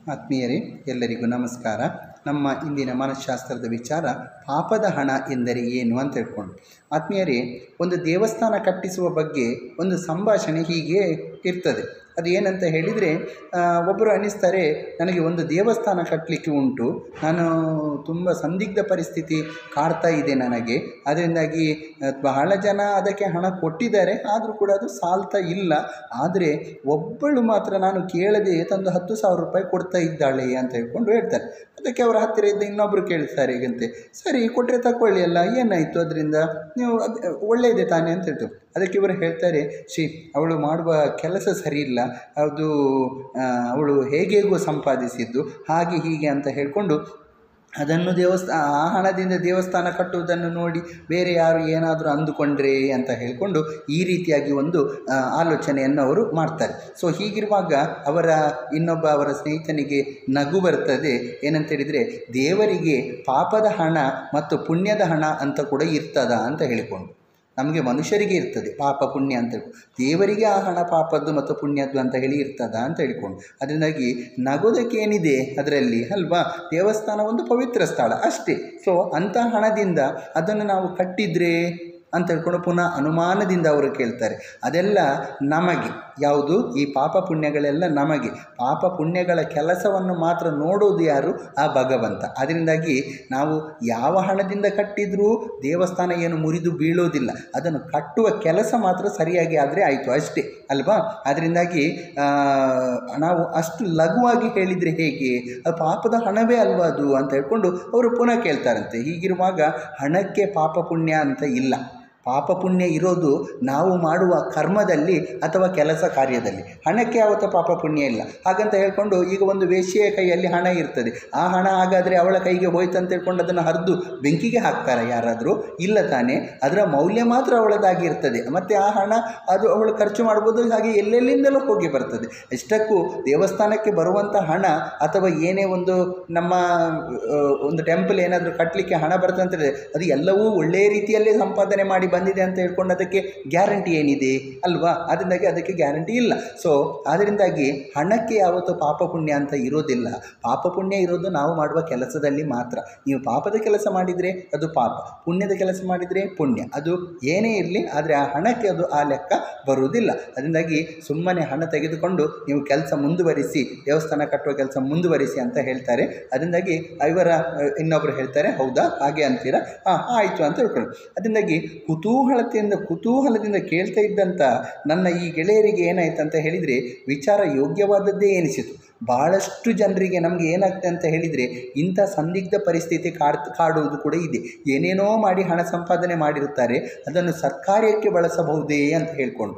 ಆತ್ಮೀಯರೇ ಎಲ್ಲರಿಗೂ ನಮಸ್ಕಾರ ನಮ್ಮ ಇಂದಿನ ಮನಃಶಾಸ್ತ್ರದ ವಿಚಾರ ಪಾಪದ ಹಣ ಎಂದರೆ ಏನು ಅಂತ ಹೇಳ್ಕೊಂಡು ಆತ್ಮೀಯರೇ ಒಂದು ದೇವಸ್ಥಾನ ಕಟ್ಟಿಸುವ ಬಗ್ಗೆ ಒಂದು ಸಂಭಾಷಣೆ ಹೀಗೆ ಇರ್ತದೆ ಅದು ಏನಂತ ಹೇಳಿದರೆ ಒಬ್ಬರು ಅನ್ನಿಸ್ತಾರೆ ನನಗೆ ಒಂದು ದೇವಸ್ಥಾನ ಕಟ್ಟಲಿಕ್ಕೆ ಉಂಟು ನಾನು ತುಂಬ ಸಂದಿಗ್ಧ ಪರಿಸ್ಥಿತಿ ಕಾಡ್ತಾ ಇದೆ ನನಗೆ ಅದರಿಂದಾಗಿ ಆ, ಬಹಳ ಜನ ಅದಕ್ಕೆ ಹಣ ಕೊಟ್ಟಿದ್ದಾರೆ ಆದರೂ ಕೂಡ ಅದು ಸಾಲ್ತಾ ಇಲ್ಲ ಆದರೆ ಒಬ್ಬಳು ಮಾತ್ರ ನಾನು ಕೇಳದೆ ತಂದು ಹತ್ತು ಸಾವಿರ ರೂಪಾಯಿ ಕೊಡ್ತಾ ಇದ್ದಾಳೆ ಅಂತ ಹೇಳ್ಕೊಂಡು ಹೇಳ್ತಾರೆ ಅದಕ್ಕೆ ಅವರ ಹತ್ತಿರ ಇದ್ದ ಇನ್ನೊಬ್ಬರು ಕೇಳ್ತಾರೆ ಹೀಗಂತೆ ಸರಿ ಕೊಟ್ಟರೆ ತಗೊಳ್ಳಿ ಅಲ್ಲ ಏನಾಯಿತು ಅದರಿಂದ ನೀವು ಅದು ಒಳ್ಳೆಯದೇ ತಾನೇ ಅಂತ ಹೇಳ್ತು ಅದಕ್ಕೆ ಇವರು ಹೇಳ್ತಾರೆ ಶ್ರೀ ಅವಳು ಮಾಡುವ ಕೆಲಸ ಸರಿ ಇಲ್ಲ ಅದು ಆ, ಅವಳು ಹೇಗೇಗೋ ಸಂಪಾದಿಸಿದ್ದು ಹಾಗೆ ಹೀಗೆ ಅಂತ ಹೇಳಿಕೊಂಡು ಅದನ್ನು ದೇವಸ್ಥಾನ ಆ ಹಣದಿಂದ ದೇವಸ್ಥಾನ ಕಟ್ಟುವುದನ್ನು ನೋಡಿ ಬೇರೆ ಯಾರು ಏನಾದರೂ ಅಂದುಕೊಂಡ್ರೆ ಅಂತ ಹೇಳಿಕೊಂಡು ಈ ರೀತಿಯಾಗಿ ಒಂದು ಆ, ಆಲೋಚನೆಯನ್ನು ಅವರು ಮಾಡ್ತಾರೆ ಸೊ ಹೀಗಿರುವಾಗ ಅವರ ಇನ್ನೊಬ್ಬ ಅವರ ಸ್ನೇಹಿತನಿಗೆ ನಗು ಬರ್ತದೆ ಏನಂತ ಹೇಳಿದರೆ ದೇವರಿಗೆ ಪಾಪದ ಹಣ ಮತ್ತು ಪುಣ್ಯದ ಹಣ ಅಂತ ಕೂಡ ಇರ್ತದ ಅಂತ ಹೇಳಿಕೊಂಡು ನಮಗೆ ಮನುಷ್ಯರಿಗೆ ಇರ್ತದೆ ಪಾಪ ಪುಣ್ಯ ಅಂತ ಹೇಳ್ಕೊಂಡು ದೇವರಿಗೆ ಆ ಹಣ ಪಾಪದ್ದು ಮತ್ತು ಪುಣ್ಯದ್ದು ಅಂತ ಹೇಳಿ ಇರ್ತದ ಅಂತ ಹೇಳಿಕೊಂಡು ಅದರಿಂದಾಗಿ ನಗೋದಕ್ಕೆ ಏನಿದೆ ಅದರಲ್ಲಿ ಅಲ್ವಾ ದೇವಸ್ಥಾನ ಒಂದು ಪವಿತ್ರ ಸ್ಥಳ ಅಷ್ಟೇ ಸೊ ಅಂಥ ಹಣದಿಂದ ಅದನ್ನು ನಾವು ಕಟ್ಟಿದ್ರೆ ಅಂತ ಹೇಳ್ಕೊಂಡು ಪುನಃ ಅನುಮಾನದಿಂದ ಅವರು ಕೇಳ್ತಾರೆ ಅದೆಲ್ಲ ನಮಗೆ ಯಾವುದು ಈ ಪಾಪ ಪುಣ್ಯಗಳೆಲ್ಲ ನಮಗೆ ಪಾಪ ಪುಣ್ಯಗಳ ಕೆಲಸವನ್ನು ಮಾತ್ರ ನೋಡೋದು ಯಾರು ಆ ಭಗವಂತ ಅದರಿಂದಾಗಿ ನಾವು ಯಾವ ಹಣದಿಂದ ಕಟ್ಟಿದರೂ ದೇವಸ್ಥಾನ ಏನು ಮುರಿದು ಬೀಳೋದಿಲ್ಲ ಅದನ್ನು ಕಟ್ಟುವ ಕೆಲಸ ಮಾತ್ರ ಸರಿಯಾಗಿ ಆದರೆ ಆಯಿತು ಅಷ್ಟೇ ಅಲ್ವಾ ಅದರಿಂದಾಗಿ ಆ, ನಾವು ಅಷ್ಟು ಲಘುವಾಗಿ ಹೇಳಿದರೆ ಹೇಗೆ ಅದು ಪಾಪದ ಹಣವೇ ಅಲ್ವಾ ಅದು ಅಂತ ಹೇಳ್ಕೊಂಡು ಅವರು ಪುನಃ ಕೇಳ್ತಾರಂತೆ ಹೀಗಿರುವಾಗ ಹಣಕ್ಕೆ ಪಾಪ ಪುಣ್ಯ ಅಂತ ಇಲ್ಲ ಪಾಪ ಪುಣ್ಯ ಇರೋದು ನಾವು ಮಾಡುವ ಕರ್ಮದಲ್ಲಿ ಅಥವಾ ಕೆಲಸ ಕಾರ್ಯದಲ್ಲಿ ಹಣಕ್ಕೆ ಯಾವತ್ತೂ ಪಾಪ ಪುಣ್ಯ ಇಲ್ಲ ಹಾಗಂತ ಹೇಳ್ಕೊಂಡು ಈಗ ಒಂದು ವೇಶ್ಯೆಯ ಕೈಯಲ್ಲಿ ಹಣ ಇರ್ತದೆ ಆ ಹಣ ಹಾಗಾದರೆ ಅವಳ ಕೈಗೆ ಹೋಯ್ತು ಅಂತ ಹೇಳ್ಕೊಂಡು ಅದನ್ನು ಹರಿದು ಬೆಂಕಿಗೆ ಹಾಕ್ತಾರೆ ಯಾರಾದರೂ ಇಲ್ಲ ತಾನೇ ಅದರ ಮೌಲ್ಯ ಮಾತ್ರ ಅವಳದಾಗಿರ್ತದೆ ಮತ್ತು ಆ ಹಣ ಅದು ಅವಳು ಖರ್ಚು ಮಾಡ್ಬೋದು ಹಾಗೆ ಎಲ್ಲೆಲ್ಲಿಂದಲೂ ಹೋಗಿ ಬರ್ತದೆ ಇಷ್ಟಕ್ಕೂ ದೇವಸ್ಥಾನಕ್ಕೆ ಬರುವಂಥ ಹಣ ಅಥವಾ ಏನೇ ಒಂದು ನಮ್ಮ ಆ, ಒಂದು ಟೆಂಪಲ್ ಏನಾದರೂ ಕಟ್ಟಲಿಕ್ಕೆ ಹಣ ಬರ್ತದೆ ಅಂತ ಹೇಳಿದ್ರೆ ಅದು ಎಲ್ಲವೂ ಒಳ್ಳೆಯ ರೀತಿಯಲ್ಲೇ ಸಂಪಾದನೆ ಮಾಡಿ ಬಂದಿದೆ ಅಂತ ಹೇಳ್ಕೊಂಡು ಅದಕ್ಕೆ ಗ್ಯಾರಂಟಿ ಏನಿದೆ ಅಲ್ವಾ ಅದರಿಂದಾಗಿ ಅದಕ್ಕೆ ಗ್ಯಾರಂಟಿ ಇಲ್ಲ ಸೊ ಅದರಿಂದಾಗಿ ಹಣಕ್ಕೆ ಯಾವತ್ತೂ ಪಾಪ ಪುಣ್ಯ ಅಂತ ಇರೋದಿಲ್ಲ ಪಾಪ ಪುಣ್ಯ ಇರೋದು ನಾವು ಮಾಡುವ ಕೆಲಸದಲ್ಲಿ ಮಾತ್ರ ನೀವು ಪಾಪದ ಕೆಲಸ ಮಾಡಿದರೆ ಅದು ಪಾಪ ಪುಣ್ಯದ ಕೆಲಸ ಮಾಡಿದರೆ ಪುಣ್ಯ ಅದು ಏನೇ ಇರಲಿ ಆದರೆ ಆ ಹಣಕ್ಕೆ ಅದು ಆ ಲೆಕ್ಕ ಬರುವುದಿಲ್ಲ ಅದರಿಂದಾಗಿ ಸುಮ್ಮನೆ ಹಣ ತೆಗೆದುಕೊಂಡು ನೀವು ಕೆಲಸ ಮುಂದುವರಿಸಿ ದೇವಸ್ಥಾನ ಕಟ್ಟುವ ಕೆಲಸ ಮುಂದುವರಿಸಿ ಅಂತ ಹೇಳ್ತಾರೆ ಅದರಿಂದಾಗಿ ಇವರ ಅಹ್, ಇನ್ನೊಬ್ಬರು ಹೇಳ್ತಾರೆ ಹೌದಾ ಹಾಗೆ ಅಂತೀರಾ ಹಾಂ ಆಯಿತು ಅಂತ ಹೇಳ್ಕೊಂಡು ಅದರಿಂದಾಗಿ ಕುತೂಹಲತೆಯಿಂದ ಕುತೂಹಲದಿಂದ ಕೇಳ್ತಾ ಇದ್ದಂಥ ನನ್ನ ಈ ಗೆಳೆಯರಿಗೆ ಏನಾಯ್ತು ಅಂತ ಹೇಳಿದರೆ ವಿಚಾರ ಯೋಗ್ಯವಾದದ್ದೇ ಎನಿಸಿತು ಭಾಳಷ್ಟು ಜನರಿಗೆ ನಮಗೆ ಏನಾಗ್ತದೆ ಅಂತ ಹೇಳಿದರೆ ಇಂಥ ಸಂದಿಗ್ಧ ಪರಿಸ್ಥಿತಿ ಕಾಡ್ ಕಾಡುವುದು ಕೂಡ ಇದೆ ಏನೇನೋ ಮಾಡಿ ಹಣ ಸಂಪಾದನೆ ಮಾಡಿರುತ್ತಾರೆ ಅದನ್ನು ಸರ್ಕಾರಕ್ಕೆ ಬಳಸಬಹುದೇ ಅಂತ ಹೇಳ್ಕೊಂಡು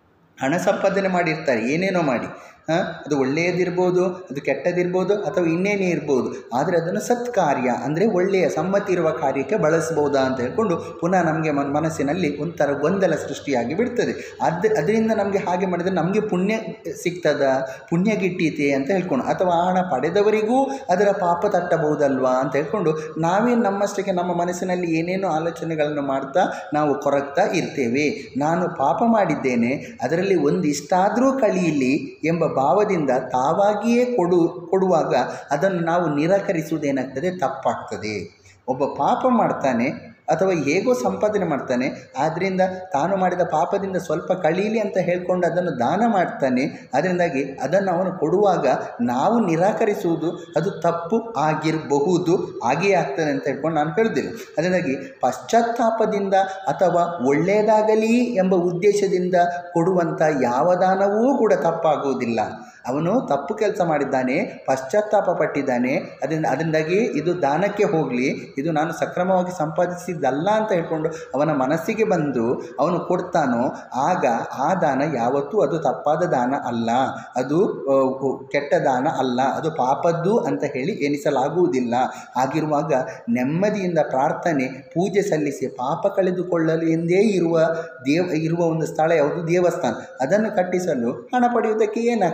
ಹಣ ಸಂಪಾದನೆ ಮಾಡಿರ್ತಾರೆ ಏನೇನೋ ಮಾಡಿ ಆ, ಅದು ಒಳ್ಳೆಯದಿರ್ಬೋದು ಅದು ಕೆಟ್ಟದಿರ್ಬೋದು ಅಥವಾ ಇನ್ನೇನೇ ಇರ್ಬೋದು ಆದರೆ ಅದನ್ನು ಸತ್ಕಾರ್ಯ ಅಂದರೆ ಒಳ್ಳೆಯ ಸಮ್ಮತಿ ಇರುವ ಕಾರ್ಯಕ್ಕೆ ಬಳಸ್ಬೋದಾ ಅಂತ ಹೇಳ್ಕೊಂಡು ಪುನಃ ನಮಗೆ ಮನ್ ಮನಸ್ಸಿನಲ್ಲಿ ಒಂಥರ ಗೊಂದಲ ಸೃಷ್ಟಿಯಾಗಿ ಬಿಡ್ತದೆ ಅದು ಅದರಿಂದ ನಮಗೆ ಹಾಗೆ ಮಾಡಿದರೆ ನಮಗೆ ಪುಣ್ಯ ಸಿಗ್ತದ ಪುಣ್ಯ ಗಿಟ್ಟೀತೆ ಅಂತ ಹೇಳ್ಕೊಂಡು ಅಥವಾ ಆ ಹಣ ಪಡೆದವರಿಗೂ ಅದರ ಪಾಪ ತಟ್ಟಬಹುದಲ್ವಾ ಅಂತ ಹೇಳ್ಕೊಂಡು ನಾವೇ ನಮ್ಮಷ್ಟಕ್ಕೆ ನಮ್ಮ ಮನಸ್ಸಿನಲ್ಲಿ ಏನೇನೋ ಆಲೋಚನೆಗಳನ್ನು ಮಾಡ್ತಾ ನಾವು ಕೊರಗ್ತಾ ಇರ್ತೇವೆ ನಾನು ಪಾಪ ಮಾಡಿದ್ದೇನೆ ಅದರಲ್ಲಿ ಒಂದಿಷ್ಟಾದರೂ ಕಳೀಲಿ ಎಂಬ ಭಾವದಿಂದ ತಾವಾಗಿಯೇ ಕೊಡು ಕೊಡುವಾಗ ಅದನ್ನು ನಾವು ನಿರಾಕರಿಸುವುದೇನಾಗ್ತದೆ ತಪ್ಪಾಗ್ತದೆ ಒಬ್ಬ ಪಾಪ ಮಾಡ್ತಾನೆ ಅಥವಾ ಹೇಗೋ ಸಂಪಾದನೆ ಮಾಡ್ತಾನೆ ಆದ್ದರಿಂದ ತಾನು ಮಾಡಿದ ಪಾಪದಿಂದ ಸ್ವಲ್ಪ ಕಳೀಲಿ ಅಂತ ಹೇಳ್ಕೊಂಡು ಅದನ್ನು ದಾನ ಮಾಡ್ತಾನೆ ಅದರಿಂದಾಗಿ ಅದನ್ನು ಅವನು ಕೊಡುವಾಗ ನಾವು ನಿರಾಕರಿಸುವುದು ಅದು ತಪ್ಪು ಆಗಿರಬಹುದು ಹಾಗೆಯೇ ಆಗ್ತದೆ ಅಂತ ಹೇಳ್ಕೊಂಡು ನಾನು ಹೇಳುದಿಲ್ಲ ಅದರಿಂದಾಗಿ ಪಶ್ಚಾತ್ತಾಪದಿಂದ ಅಥವಾ ಒಳ್ಳೆಯದಾಗಲಿ ಎಂಬ ಉದ್ದೇಶದಿಂದ ಕೊಡುವಂಥ ಯಾವ ದಾನವೂ ಕೂಡ ತಪ್ಪಾಗುವುದಿಲ್ಲ ಅವನು ತಪ್ಪು ಕೆಲಸ ಮಾಡಿದ್ದಾನೆ ಪಶ್ಚಾತ್ತಾಪ ಪಟ್ಟಿದ್ದಾನೆ ಅದರಿಂದ ಅದರಿಂದಾಗಿ ಇದು ದಾನಕ್ಕೆ ಹೋಗಲಿ ಇದು ನಾನು ಸಕ್ರಮವಾಗಿ ಸಂಪಾದಿಸಿದ್ದಲ್ಲ ಅಂತ ಹೇಳ್ಕೊಂಡು ಅವನ ಮನಸ್ಸಿಗೆ ಬಂದು ಅವನು ಕೊಡ್ತಾನೋ ಆಗ ಆ ದಾನ ಯಾವತ್ತೂ ಅದು ತಪ್ಪಾದ ದಾನ ಅಲ್ಲ ಅದು ಆ, ಕೆಟ್ಟ ದಾನ ಅಲ್ಲ ಅದು ಪಾಪದ್ದು ಅಂತ ಹೇಳಿ ಎನಿಸಲಾಗುವುದಿಲ್ಲ ಹಾಗಿರುವಾಗ ನೆಮ್ಮದಿಯಿಂದ ಪ್ರಾರ್ಥನೆ ಪೂಜೆ ಸಲ್ಲಿಸಿ ಪಾಪ ಕಳೆದುಕೊಳ್ಳಲು ಎಂದೇ ಇರುವ ದೇವ ಇರುವ ಒಂದು ಸ್ಥಳ ಯಾವುದು ದೇವಸ್ಥಾನ ಅದನ್ನು ಕಟ್ಟಿಸಲು ಹಣ ಪಡೆಯುವುದಕ್ಕೆ ಏನಾಗ್ತದೆ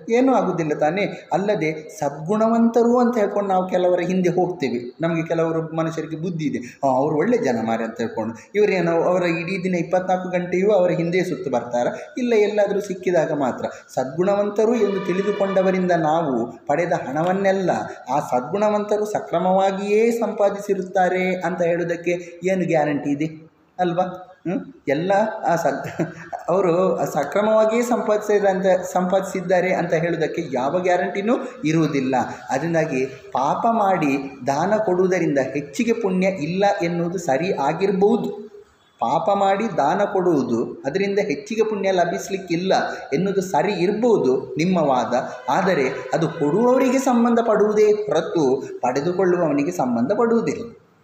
ಏನೂ ಆಗುವುದಿಲ್ಲ ತಾನೇ ಅಲ್ಲದೆ ಸದ್ಗುಣವಂತರು ಅಂತ ಹೇಳ್ಕೊಂಡು ನಾವು ಕೆಲವರ ಹಿಂದೆ ಹೋಗ್ತೇವೆ ನಮಗೆ ಕೆಲವರು ಮನುಷ್ಯರಿಗೆ ಬುದ್ಧಿ ಇದೆ ಆ, ಅವ್ರು ಒಳ್ಳೆ ಜನ ಮಾರೆ ಅಂತ ಹೇಳ್ಕೊಂಡು ಇವರೇನೋ ಅವರ ಇಡೀ ದಿನ ಇಪ್ಪತ್ನಾಲ್ಕು ಗಂಟೆಯೂ ಅವರ ಹಿಂದೆ ಸುತ್ತು ಬರ್ತಾರ ಇಲ್ಲ ಎಲ್ಲಾದರೂ ಸಿಕ್ಕಿದಾಗ ಮಾತ್ರ ಸದ್ಗುಣವಂತರು ಎಂದು ತಿಳಿದುಕೊಂಡವರಿಂದ ನಾವು ಪಡೆದ ಹಣವನ್ನೆಲ್ಲ ಆ ಸದ್ಗುಣವಂತರು ಸಕ್ರಮವಾಗಿಯೇ ಸಂಪಾದಿಸಿರುತ್ತಾರೆ ಅಂತ ಹೇಳೋದಕ್ಕೆ ಏನು ಗ್ಯಾರಂಟಿ ಇದೆ ಅಲ್ವಾ ಹ್ಮ್? ಎಲ್ಲ ಆ ಸದ್ ಅವರು ಸಕ್ರಮವಾಗಿಯೇ ಸಂಪಾದಿಸಿದ ಅಂತ ಸಂಪಾದಿಸಿದ್ದಾರೆ ಅಂತ ಹೇಳೋದಕ್ಕೆ ಯಾವ ಗ್ಯಾರಂಟಿನೂ ಇರುವುದಿಲ್ಲ ಅದರಿಂದಾಗಿ ಪಾಪ ಮಾಡಿ ದಾನ ಕೊಡುವುದರಿಂದ ಹೆಚ್ಚಿಗೆ ಪುಣ್ಯ ಇಲ್ಲ ಎನ್ನುವುದು ಸರಿ ಆಗಿರ್ಬೋದು ಪಾಪ ಮಾಡಿ ದಾನ ಕೊಡುವುದು ಅದರಿಂದ ಹೆಚ್ಚಿಗೆ ಪುಣ್ಯ ಲಭಿಸಲಿಕ್ಕಿಲ್ಲ ಎನ್ನುವುದು ಸರಿ ಇರ್ಬೋದು ನಿಮ್ಮ ವಾದ ಆದರೆ ಅದು ಕೊಡುವವರಿಗೆ ಸಂಬಂಧಪಡುವುದೇ ಹೊರತು ಪಡೆದುಕೊಳ್ಳುವವನಿಗೆ ಸಂಬಂಧಪಡುವುದಿಲ್ಲ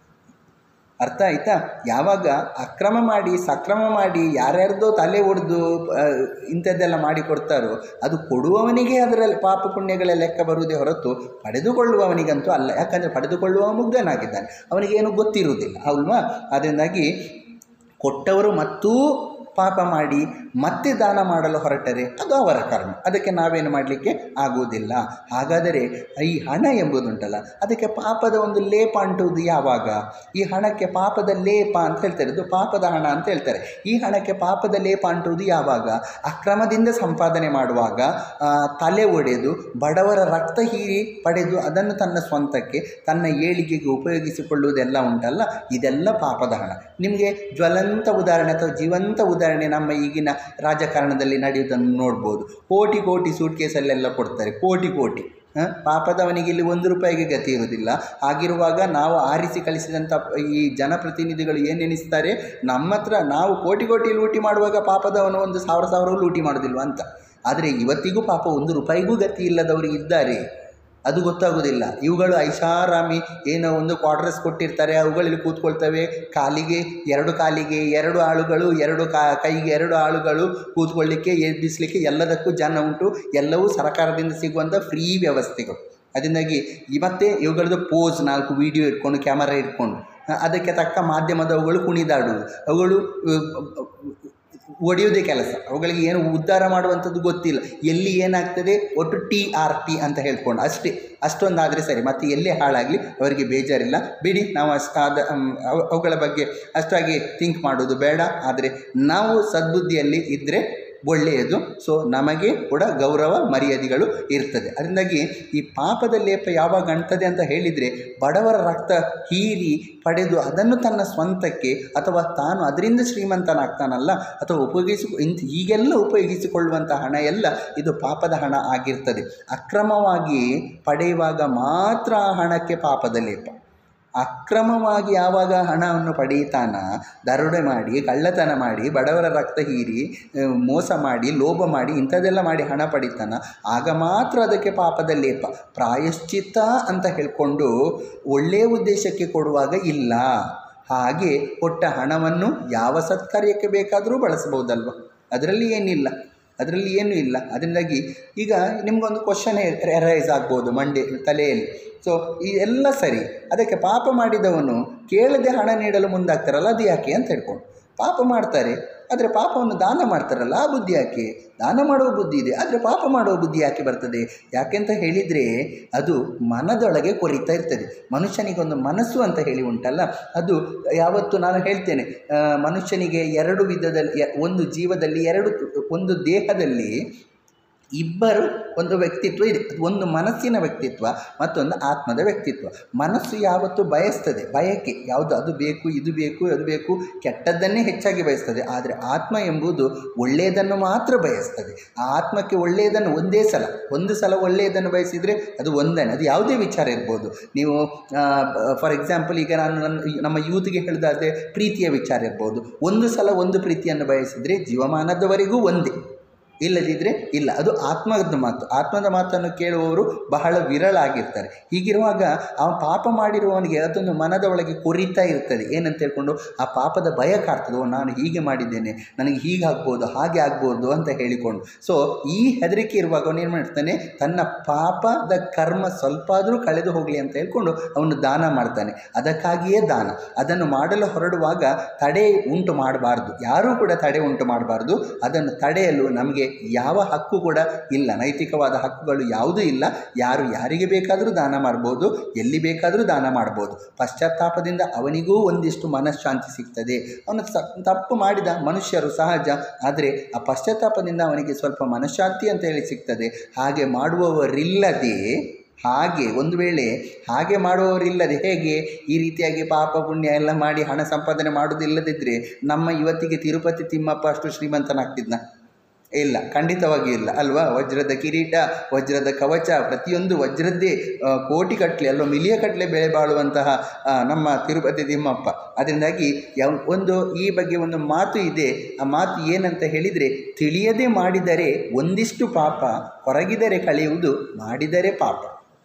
ಅರ್ಥ ಆಯ್ತಾ ಯಾವಾಗ ಅಕ್ರಮ ಮಾಡಿ ಸಕ್ರಮ ಮಾಡಿ ಯಾರ್ಯಾರ್ದೋ ತಲೆ ಒಡೆದು ಇಂಥದ್ದೆಲ್ಲ ಮಾಡಿ ಕೊಡ್ತಾರೋ ಅದು ಕೊಡುವವನಿಗೆ ಅದರಲ್ಲಿ ಪಾಪ ಪುಣ್ಯಗಳ ಲೆಕ್ಕ ಬರುವುದೇ ಹೊರತು ಪಡೆದುಕೊಳ್ಳುವವನಿಗಂತೂ ಅಲ್ಲ ಯಾಕಂದರೆ ಪಡೆದುಕೊಳ್ಳುವ ಮುಗ್ಧನಾಗಿದ್ದಾನೆ ಅವನಿಗೇನು ಗೊತ್ತಿರುವುದಿಲ್ಲ ಅಲ್ವಾ ಅದರಿಂದಾಗಿ ಕೊಟ್ಟವರು ಮತ್ತೂ ಪಾಪ ಮಾಡಿ ಮತ್ತೆ ದಾನ ಮಾಡಲು ಹೊರಟರೆ ಅದು ಅವರ ಕರ್ಮ ಅದಕ್ಕೆ ನಾವೇನು ಮಾಡಲಿಕ್ಕೆ ಆಗುವುದಿಲ್ಲ ಹಾಗಾದರೆ ಈ ಹಣ ಎಂಬುದುಂಟಲ್ಲ ಅದಕ್ಕೆ ಪಾಪದ ಒಂದು ಲೇಪ ಅಂಟುವುದು ಯಾವಾಗ ಈ ಹಣಕ್ಕೆ ಪಾಪದ ಲೇಪ ಅಂತ ಹೇಳ್ತಾರೆ ಇದು ಪಾಪದ ಹಣ ಅಂತ ಹೇಳ್ತಾರೆ ಈ ಹಣಕ್ಕೆ ಪಾಪದ ಲೇಪ ಅಂಟುವುದು ಯಾವಾಗ ಅಕ್ರಮದಿಂದ ಸಂಪಾದನೆ ಮಾಡುವಾಗ ಆ, ತಲೆ ಒಡೆದು ಬಡವರ ರಕ್ತ ಹೀರಿ ಪಡೆದು ಅದನ್ನು ತನ್ನ ಸ್ವಂತಕ್ಕೆ ತನ್ನ ಏಳಿಗೆಗೆ ಉಪಯೋಗಿಸಿಕೊಳ್ಳುವುದೆಲ್ಲ ಉಂಟಲ್ಲ ಇದೆಲ್ಲ ಪಾಪದ ಹಣ ನಿಮಗೆ ಜ್ವಲಂತ ಉದಾಹರಣೆ ಅಥವಾ ಜೀವಂತ ಉದಾಹರಣೆ ನಮ್ಮ ಈಗಿನ ರಾಜಕಾರಣದಲ್ಲಿ ನಡೆಯುವುದನ್ನು ನೋಡ್ಬೋದು ಕೋಟಿ ಕೋಟಿ ಸೂಟ್ ಕೇಸಲ್ಲೆಲ್ಲ ಕೊಡ್ತಾರೆ ಕೋಟಿ ಕೋಟಿ ಹ? ಪಾಪದವನಿಗೆ ಇಲ್ಲಿ ಒಂದು ರೂಪಾಯಿಗೆ ಗತಿ ಇರುವುದಿಲ್ಲ ಹಾಗಿರುವಾಗ ನಾವು ಆರಿಸಿ ಕಳಿಸಿದಂಥ ಈ ಜನಪ್ರತಿನಿಧಿಗಳು ಏನೆನಿಸ್ತಾರೆ ನಮ್ಮ ಹತ್ರ ನಾವು ಕೋಟಿ ಕೋಟಿ ಲೂಟಿ ಮಾಡುವಾಗ ಪಾಪದವನು ಒಂದು ಸಾವಿರ ಸಾವಿರ ಲೂಟಿ ಮಾಡೋದಿಲ್ವ ಅಂತ ಆದರೆ ಇವತ್ತಿಗೂ ಪಾಪ ಒಂದು ರೂಪಾಯಿಗೂ ಗತಿ ಇಲ್ಲದವರು ಇದ್ದಾರೆ ಅದು ಗೊತ್ತಾಗೋದಿಲ್ಲ ಇವುಗಳು ಐಷಾರಾಮಿ ಏನೋ ಒಂದು ಕ್ವಾರ್ಟರ್ಸ್ ಕೊಟ್ಟಿರ್ತಾರೆ ಅವುಗಳಲ್ಲಿ ಕೂತ್ಕೊಳ್ತವೆ ಕಾಲಿಗೆ ಎರಡು ಕಾಲಿಗೆ ಎರಡು ಆಳುಗಳು ಎರಡು ಕಾ ಕೈಗೆ ಎರಡು ಆಳುಗಳು ಕೂತ್ಕೊಳ್ಳಿಕ್ಕೆ ಎಬ್ಬಿಸಲಿಕ್ಕೆ ಎಲ್ಲದಕ್ಕೂ ಜನ ಉಂಟು ಎಲ್ಲವೂ ಸರ್ಕಾರದಿಂದ ಸಿಗುವಂಥ ಫ್ರೀ ವ್ಯವಸ್ಥೆಗಳು ಅದರಿಂದಾಗಿ ಇವತ್ತೇ ಇವುಗಳದ್ದು ಪೋಸ್ ನಾಲ್ಕು ವಿಡಿಯೋ ಇಟ್ಕೊಂಡು ಕ್ಯಾಮರಾ ಇಟ್ಕೊಂಡು ಅ- ಅದಕ್ಕೆ ತಕ್ಕ ಮಾಧ್ಯಮದವುಗಳು ಕುಣಿದಾಡುವುದು ಅವುಗಳು ಒಡೆಯುವುದೇ ಕೆಲಸ ಅವುಗಳಿಗೆ ಏನು ಉದ್ಧಾರ ಮಾಡುವಂಥದ್ದು ಗೊತ್ತಿಲ್ಲ ಎಲ್ಲಿ ಏನಾಗ್ತದೆ ಒಟ್ಟು ಟಿ ಆರ್ ಪಿ ಅಂತ ಹೇಳ್ಕೊಂಡು ಅಷ್ಟೇ ಅಷ್ಟೊಂದಾದರೆ ಸರಿ ಮತ್ತು ಎಲ್ಲೇ ಹಾಳಾಗಲಿ ಅವರಿಗೆ ಬೇಜಾರಿಲ್ಲ ಬಿಡಿ ನಾವು ಅಷ್ಟು ಆದ ಅಮ್, ಅವು- ಅವುಗಳ ಬಗ್ಗೆ ಅಷ್ಟಾಗಿ ಥಿಂಕ್ ಮಾಡೋದು ಬೇಡ ಆದರೆ ನಾವು ಸದ್ಬುದ್ಧಿಯಲ್ಲಿ ಇದ್ದರೆ ಒಳ್ಳೆಯದು ಸೊ ನಮಗೆ ಕೂಡ ಗೌರವ ಮರ್ಯಾದೆಗಳು ಇರ್ತದೆ ಅದರಿಂದಾಗಿ ಈ ಪಾಪದ ಲೇಪ ಯಾವಾಗ ಅಂಟದೆ ಅಂತ ಹೇಳಿದರೆ ಬಡವರ ರಕ್ತ ಹೀರಿ ಪಡೆದು ಅದನ್ನು ತನ್ನ ಸ್ವಂತಕ್ಕೆ ಅಥವಾ ತಾನು ಅದರಿಂದ ಶ್ರೀಮಂತನಾಗ್ತಾನಲ್ಲ ಅಥವಾ ಉಪಯೋಗಿಸಿ ಇಂಥ ಹೀಗೆಲ್ಲ ಉಪಯೋಗಿಸಿಕೊಳ್ಳುವಂಥ ಹಣ ಎಲ್ಲ ಇದು ಪಾಪದ ಹಣ ಆಗಿರ್ತದೆ ಅಕ್ರಮವಾಗಿ ಪಡೆಯುವಾಗ ಮಾತ್ರ ಆ ಹಣಕ್ಕೆ ಪಾಪದ ಲೇಪ ಅಕ್ರಮವಾಗಿ ಯಾವಾಗ ಹಣವನ್ನು ಪಡೆಯುತ್ತಾನ ದರೋಡೆ ಮಾಡಿ ಕಳ್ಳತನ ಮಾಡಿ ಬಡವರ ರಕ್ತ ಹೀರಿ ಆ, ಮೋಸ ಮಾಡಿ ಲೋಭ ಮಾಡಿ ಇಂಥದ್ದೆಲ್ಲ ಮಾಡಿ ಹಣ ಪಡಿತಾನ ಆಗ ಮಾತ್ರ ಅದಕ್ಕೆ ಪಾಪದ ಲೇಪ ಪ್ರಾಯಶ್ಚಿತ್ತ ಅಂತ ಹೇಳ್ಕೊಂಡು ಒಳ್ಳೆಯ ಉದ್ದೇಶಕ್ಕೆ ಕೊಡುವಾಗ ಇಲ್ಲ ಹಾಗೆ ಕೊಟ್ಟ ಹಣವನ್ನು ಯಾವ ಸತ್ಕಾರ್ಯಕ್ಕೆ ಬೇಕಾದರೂ ಬಳಸಬಹುದಲ್ವ ಅದರಲ್ಲಿ ಏನಿಲ್ಲ ಅದರಲ್ಲಿ ಏನೂ ಇಲ್ಲ ಅದರಿಂದಾಗಿ ಈಗ ನಿಮಗೊಂದು ಕ್ವಶನ್ ರೈಸ್ ಆಗ್ಬೋದು ಮಂಡೆ ತಲೆಯಲ್ಲಿ ಸೊ ಈ ಎಲ್ಲ ಸರಿ ಅದಕ್ಕೆ ಪಾಪ ಮಾಡಿದವನು ಕೇಳದೆ ಹಣ ನೀಡಲು ಮುಂದಾಗ್ತಾರಲ್ಲ ಅದು ಯಾಕೆ ಅಂತ ಹೇಳ್ಕೊಂಡು ಪಾಪ ಮಾಡ್ತಾರೆ ಆದರೆ ಪಾಪವನ್ನು ದಾನ ಮಾಡ್ತಾರಲ್ಲ ಆ ಬುದ್ಧಿ ಯಾಕೆ ದಾನ ಮಾಡುವ ಬುದ್ಧಿ ಇದೆ ಆದರೆ ಪಾಪ ಮಾಡುವ ಬುದ್ಧಿ ಯಾಕೆ ಬರ್ತದೆ ಯಾಕೆಂತ ಹೇಳಿದರೆ ಅದು ಮನದೊಳಗೆ ಕೊರಿತಾ ಇರ್ತದೆ ಮನುಷ್ಯನಿಗೊಂದು ಮನಸ್ಸು ಅಂತ ಹೇಳಿ ಉಂಟಲ್ಲ ಅದು ಯಾವತ್ತು ನಾನು ಹೇಳ್ತೇನೆ ಆ, ಮನುಷ್ಯನಿಗೆ ಎರಡು ವಿಧದಲ್ಲಿ ಯ- ಒಂದು ಜೀವದಲ್ಲಿ ಎರಡು ಒಂದು ದೇಹದಲ್ಲಿ ಇಬ್ಬರು ಒಂದು ವ್ಯಕ್ತಿತ್ವ ಇದೆ ಒಂದು ಮನಸ್ಸಿನ ವ್ಯಕ್ತಿತ್ವ ಮತ್ತೊಂದು ಆತ್ಮದ ವ್ಯಕ್ತಿತ್ವ ಮನಸ್ಸು ಯಾವತ್ತು ಬಯಸ್ತದೆ ಬಯಕೆ ಯಾವುದು ಅದು ಬೇಕು ಇದು ಬೇಕು ಅದು ಬೇಕು ಕೆಟ್ಟದ್ದನ್ನೇ ಹೆಚ್ಚಾಗಿ ಬಯಸ್ತದೆ ಆದರೆ ಆತ್ಮ ಎಂಬುದು ಒಳ್ಳೆಯದನ್ನು ಮಾತ್ರ ಬಯಸ್ತದೆ ಆ ಆತ್ಮಕ್ಕೆ ಒಳ್ಳೆಯದನ್ನು ಒಂದೇ ಸಲ ಒಂದು ಸಲ ಒಳ್ಳೆಯದನ್ನು ಬಯಸಿದರೆ ಅದು ಒಂದನೇ ಅದು ಯಾವುದೇ ವಿಚಾರ ಇರ್ಬೋದು ನೀವು ಫಾರ್ ಎಕ್ಸಾಂಪಲ್ ಈಗ ನಾನು ನನ್ನ ನಮ್ಮ ಯೂತ್ಗೆ ಹೇಳಿದಾದ್ರೆ ಪ್ರೀತಿಯ ವಿಚಾರ ಇರ್ಬೋದು ಒಂದು ಸಲ ಒಂದು ಪ್ರೀತಿಯನ್ನು ಬಯಸಿದರೆ ಜೀವಮಾನದವರೆಗೂ ಒಂದೇ ಇಲ್ಲದಿದ್ದರೆ ಇಲ್ಲ ಅದು ಆತ್ಮದ ಮಾತು ಆತ್ಮದ ಮಾತನ್ನು ಕೇಳುವವರು ಬಹಳ ವಿರಳ ಆಗಿರ್ತಾರೆ ಹೀಗಿರುವಾಗ ಅವ ಪಾಪ ಮಾಡಿರುವವನಿಗೆ ಅದೊಂದು ಮನದ ಒಳಗೆ ಕೊರಿತಾ ಇರ್ತದೆ ಏನಂತ ಹೇಳ್ಕೊಂಡು ಆ ಪಾಪದ ಭಯ ಕಾಡ್ತದೆ ಓ ನಾನು ಹೀಗೆ ಮಾಡಿದ್ದೇನೆ ನನಗೆ ಹೀಗೆ ಆಗ್ಬೋದು ಹಾಗೆ ಆಗ್ಬೋದು ಅಂತ ಹೇಳಿಕೊಂಡು ಸೊ ಈ ಹೆದರಿಕೆ ಇರುವಾಗ ಅವನು ಏನು ಮಾಡ್ತಾನೆ ತನ್ನ ಪಾಪದ ಕರ್ಮ ಸ್ವಲ್ಪ ಆದರೂ ಕಳೆದು ಹೋಗಲಿ ಅಂತ ಹೇಳ್ಕೊಂಡು ಅವನು ದಾನ ಮಾಡ್ತಾನೆ ಅದಕ್ಕಾಗಿಯೇ ದಾನ ಅದನ್ನು ಮಾಡಲು ಹೊರಡುವಾಗ ತಡೆ ಉಂಟು ಮಾಡಬಾರ್ದು ಯಾರೂ ಕೂಡ ತಡೆ ಉಂಟು ಮಾಡಬಾರ್ದು ಅದನ್ನು ತಡೆಯಲು ನಮಗೆ ಯಾವ ಹಕ್ಕು ಕೂಡ ಇಲ್ಲ ನೈತಿಕವಾದ ಹಕ್ಕುಗಳು ಯಾವುದೂ ಇಲ್ಲ ಯಾರು ಯಾರಿಗೆ ಬೇಕಾದರೂ ದಾನ ಮಾಡ್ಬೋದು ಎಲ್ಲಿ ಬೇಕಾದರೂ ದಾನ ಮಾಡ್ಬೋದು ಪಶ್ಚಾತ್ತಾಪದಿಂದ ಅವನಿಗೂ ಒಂದಿಷ್ಟು ಮನಃಶಾಂತಿ ಸಿಗ್ತದೆ ಅವನು ಸ- ತಪ್ಪು ಮಾಡಿದ ಮನುಷ್ಯರು ಸಹಜ ಆದರೆ ಆ ಪಶ್ಚಾತ್ತಾಪದಿಂದ ಅವನಿಗೆ ಸ್ವಲ್ಪ ಮನಃಶಾಂತಿ ಅಂತ ಹೇಳಿ ಸಿಗ್ತದೆ ಹಾಗೆ ಮಾಡುವವರಿಲ್ಲದೆ ಹಾಗೆ ಒಂದು ವೇಳೆ ಹಾಗೆ ಮಾಡುವವರಿಲ್ಲದೆ ಹೇಗೆ ಈ ರೀತಿಯಾಗಿ ಪಾಪ ಪುಣ್ಯ ಎಲ್ಲ ಮಾಡಿ ಹಣ ಸಂಪಾದನೆ ಮಾಡೋದಿಲ್ಲದಿದ್ದರೆ ನಮ್ಮ ಇವತ್ತಿಗೆ ತಿರುಪತಿ ತಿಮ್ಮಪ್ಪ ಅಷ್ಟು ಶ್ರೀಮಂತನಾಗ್ತಿದ್ನ ಇಲ್ಲ ಖಂಡಿತವಾಗಿಯೂ ಇಲ್ಲ ಅಲ್ವಾ ವಜ್ರದ ಕಿರೀಟ ವಜ್ರದ ಕವಚ ಪ್ರತಿಯೊಂದು ವಜ್ರದ್ದೇ ಆ, ಕೋಟಿ ಕಟ್ಟಲೆ ಅಲ್ವಾ ಮಿಲಿಯ ಕಟ್ಟಲೆ ಬೆಲೆ ಬಾಳುವಂತಹ ಆ, ನಮ್ಮ ತಿರುಪತಿ ತಿಮ್ಮಪ್ಪ ಅದರಿಂದಾಗಿ ಯಾವ ಒಂದು ಈ ಬಗ್ಗೆ ಒಂದು ಮಾತು ಇದೆ ಆ ಮಾತು ಏನಂತ ಹೇಳಿದರೆ ತಿಳಿಯದೆ ಮಾಡಿದರೆ ಒಂದಿಷ್ಟು ಪಾಪ ಹೊರಗಿದರೆ ಕಳೆಯುವುದು ಮಾಡಿದರೆ ಪಾಪ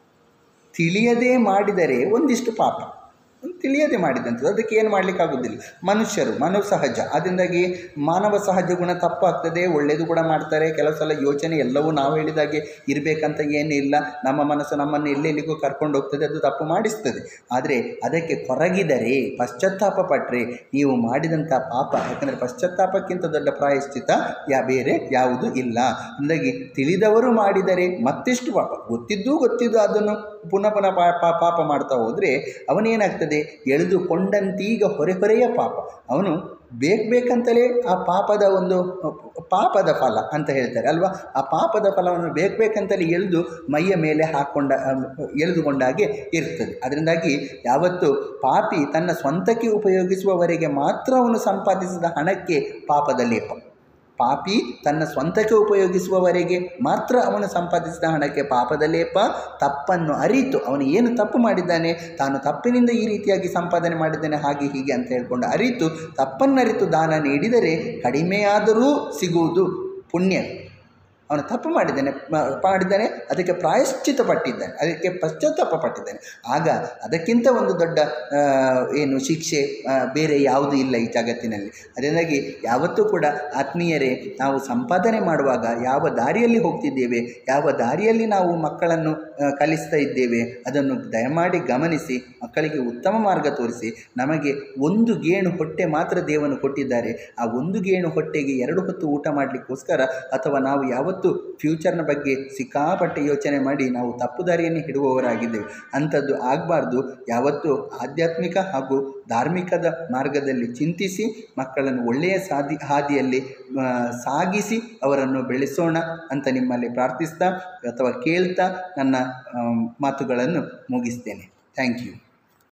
ತಿಳಿಯದೆ ಮಾಡಿದರೆ ಒಂದಿಷ್ಟು ಪಾಪ ತಿಳಿಯದೆ ಮಾಡಿದಂಥದ್ದು ಅದಕ್ಕೆ ಏನು ಮಾಡಲಿಕ್ಕಾಗೋದಿಲ್ಲ ಮನುಷ್ಯರು ಮನೋ ಸಹಜ ಅದರಿಂದಾಗಿ ಮಾನವ ಸಹಜ ಗುಣ ತಪ್ಪಾಗ್ತದೆ ಒಳ್ಳೆಯದು ಕೂಡ ಮಾಡ್ತಾರೆ ಕೆಲವು ಸಲ ಯೋಚನೆ ಎಲ್ಲವೂ ನಾವು ಹೇಳಿದಾಗೆ ಇರಬೇಕಂತ ಏನಿಲ್ಲ ನಮ್ಮ ಮನಸ್ಸು ನಮ್ಮನ್ನು ಎಲ್ಲೆಲ್ಲಿಗೂ ಕರ್ಕೊಂಡು ಹೋಗ್ತದೆ ಅದು ತಪ್ಪು ಮಾಡಿಸ್ತದೆ ಆದರೆ ಅದಕ್ಕೆ ಕೊರಗಿದರೆ ಪಶ್ಚಾತ್ತಾಪ ಪಟ್ಟರೆ ನೀವು ಮಾಡಿದಂಥ ಪಾಪ ಯಾಕಂದರೆ ಪಶ್ಚಾತ್ತಾಪಕ್ಕಿಂತ ದೊಡ್ಡ ಪ್ರಾಯಶ್ಚಿತ ಯಾ ಬೇರೆ ಯಾವುದೂ ಇಲ್ಲ ಅಂದಾಗಿ ತಿಳಿದವರು ಮಾಡಿದರೆ ಮತ್ತೆಷ್ಟು ಪಾಪ ಗೊತ್ತಿದ್ದೂ ಗೊತ್ತಿದ್ದು ಅದನ್ನು ಪುನಃ ಪುನಃ ಪಾ- ಪಾ- ಪಾಪ ಮಾಡ್ತಾ ಹೋದರೆ ಅವನೇನಾಗ್ತದೆ ಎಳೆದುಕೊಂಡಂತೀಗ ಹೊರೆ ಹೊರೆಯ ಪಾಪ ಅವನು ಬೇಕು ಬೇಕಂತಲೇ ಆ ಪಾಪದ ಒಂದು ಪಾಪದ ಫಲ ಅಂತ ಹೇಳ್ತಾರೆ ಅಲ್ವಾ ಆ ಪಾಪದ ಫಲವನ್ನು ಬೇಕು ಬೇಕಂತಲೇ ಎಳೆದು ಮೈಯ ಮೇಲೆ ಹಾಕ್ಕೊಂಡ ಎಳೆದುಕೊಂಡಾಗೆ ಇರ್ತದೆ ಅದರಿಂದಾಗಿ ಯಾವತ್ತು ಪಾಪಿ ತನ್ನ ಸ್ವಂತಕ್ಕೆ ಉಪಯೋಗಿಸುವವರೆಗೆ ಮಾತ್ರ ಅವನು ಸಂಪಾದಿಸಿದ ಹಣಕ್ಕೆ ಪಾಪದ ಲೇಪ ಪಾಪಿ ತನ್ನ ಸ್ವಂತಕ್ಕೆ ಉಪಯೋಗಿಸುವವರೆಗೆ ಮಾತ್ರ ಅವನು ಸಂಪಾದಿಸಿದ ಹಣಕ್ಕೆ ಪಾಪದ ಲೇಪ ತಪ್ಪನ್ನು ಅರಿತು ಅವನು ಏನು ತಪ್ಪು ಮಾಡಿದ್ದಾನೆ ತಾನು ತಪ್ಪಿನಿಂದ ಈ ರೀತಿಯಾಗಿ ಸಂಪಾದನೆ ಮಾಡಿದ್ದಾನೆ ಹಾಗೆ ಹೀಗೆ ಅಂತ ಹೇಳ್ಕೊಂಡು ಅರಿತು ತಪ್ಪನ್ನರಿತು ದಾನ ನೀಡಿದರೆ ಕಡಿಮೆಯಾದರೂ ಸಿಗುವುದು ಪುಣ್ಯ ಅವನು ತಪ್ಪು ಮಾಡಿದ್ದಾನೆ ಮ- ಮಾಡಿದ್ದಾನೆ ಅದಕ್ಕೆ ಪ್ರಾಯಶ್ಚಿತ ಪಟ್ಟಿದ್ದಾನೆ ಅದಕ್ಕೆ ಪಶ್ಚಾತ್ತಾಪ ಪಟ್ಟಿದ್ದಾನೆ ಆಗ ಅದಕ್ಕಿಂತ ಒಂದು ದೊಡ್ಡ ಆ, ಏನು ಶಿಕ್ಷೆ ಆ, ಬೇರೆ ಯಾವುದೂ ಇಲ್ಲ ಈ ಜಗತ್ತಿನಲ್ಲಿ ಅದರಿಂದಾಗಿ ಯಾವತ್ತೂ ಕೂಡ ಆತ್ಮೀಯರೇ ನಾವು ಸಂಪಾದನೆ ಮಾಡುವಾಗ ಯಾವ ದಾರಿಯಲ್ಲಿ ಹೋಗ್ತಿದ್ದೇವೆ ಯಾವ ದಾರಿಯಲ್ಲಿ ನಾವು ಮಕ್ಕಳನ್ನು ಆ, ಕಲಿಸ್ತಾ ಇದ್ದೇವೆ ಅದನ್ನು ದಯಮಾಡಿ ಗಮನಿಸಿ ಮಕ್ಕಳಿಗೆ ಉತ್ತಮ ಮಾರ್ಗ ತೋರಿಸಿ ನಮಗೆ ಒಂದು ಗೇಣು ಹೊಟ್ಟೆ ಮಾತ್ರ ದೇವನು ಕೊಟ್ಟಿದ್ದಾರೆ ಆ ಒಂದು ಗೇಣು ಹೊಟ್ಟೆಗೆ ಎರಡು ಹೊತ್ತು ಊಟ ಮಾಡಲಿಕ್ಕೋಸ್ಕರ ಅಥವಾ ನಾವು ಯಾವತ್ತೂ ಫ್ಯೂಚರ್ನ ಬಗ್ಗೆ ಸಿಕ್ಕಾಪಟ್ಟೆ ಯೋಚನೆ ಮಾಡಿ ನಾವು ತಪ್ಪು ದಾರಿಯನ್ನು ಹಿಡುವವರಾಗಿದ್ದೇವೆ ಅಂಥದ್ದು ಆಗಬಾರ್ದು ಯಾವತ್ತೂ ಆಧ್ಯಾತ್ಮಿಕ ಹಾಗೂ ಧಾರ್ಮಿಕದ ಮಾರ್ಗದಲ್ಲಿ ಚಿಂತಿಸಿ ಮಕ್ಕಳನ್ನು ಒಳ್ಳೆಯ ಸಾಧಿ ಹಾದಿಯಲ್ಲಿ ಆ, ಸಾಗಿಸಿ ಅವರನ್ನು ಬೆಳೆಸೋಣ ಅಂತ ನಿಮ್ಮಲ್ಲಿ ಪ್ರಾರ್ಥಿಸ್ತಾ ಅಥವಾ ಕೇಳ್ತಾ ನನ್ನ ಆ, ಮಾತುಗಳನ್ನು ಮುಗಿಸ್ತೇನೆ ಥ್ಯಾಂಕ್ ಯು